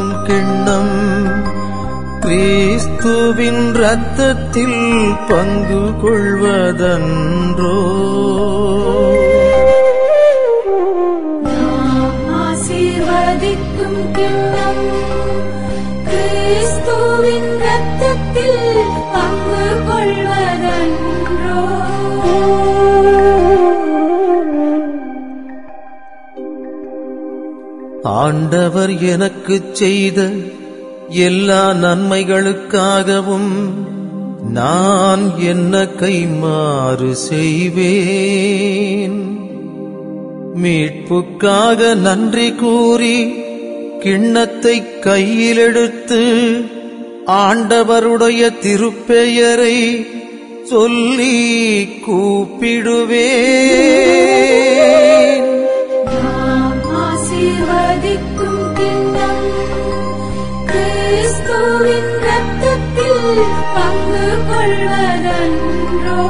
கிண்ணம் கிறிஸ்துவின் இரத்தத்தில் பங்கு கொள்வதன்றோ நாம் ஆசீர்வதிக்கும் கிண்ணம் கிறிஸ்துவின் இரத்தத்தில் பங்கு கொள்வதன்றோ ஆண்டவர் எனக்குச் செய்த எல்லா நன்மைகளுக்காகவும் நான் என்ன கைமாறு செய்வேன் மீட்புக்காக நன்றி கூறி கிண்ணத்தை கையிலெடுத்து ஆண்டவருடைய திருப்பெயரை சொல்லி கூப்பிடுவேன் நாம் ஆசீர்வதிக்கும் கிண்ணம் கிறிஸ்துவின் இரத்தத்தில் பங்கு கொள்வதன்றோ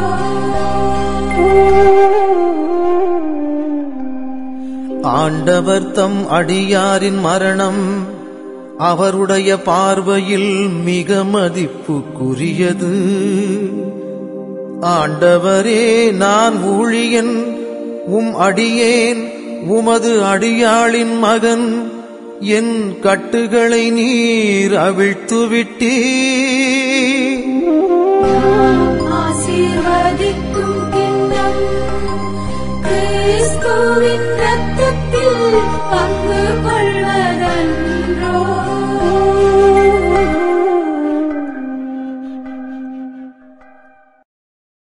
ஆண்டவர் தம் அடியாரின் மரணம் அவருடைய பார்வையில் மிக மதிப்புக்குரியது ஆண்டவரே நான் ஊழியன் உம் அடியேன் உமது அடியாளின் மகன் என் கட்டுகளை நீர் அவிழ்த்துவிட்டீர் நாம் ஆசீர்வதிக்கும் கிண்ணம் கிறிஸ்துவின்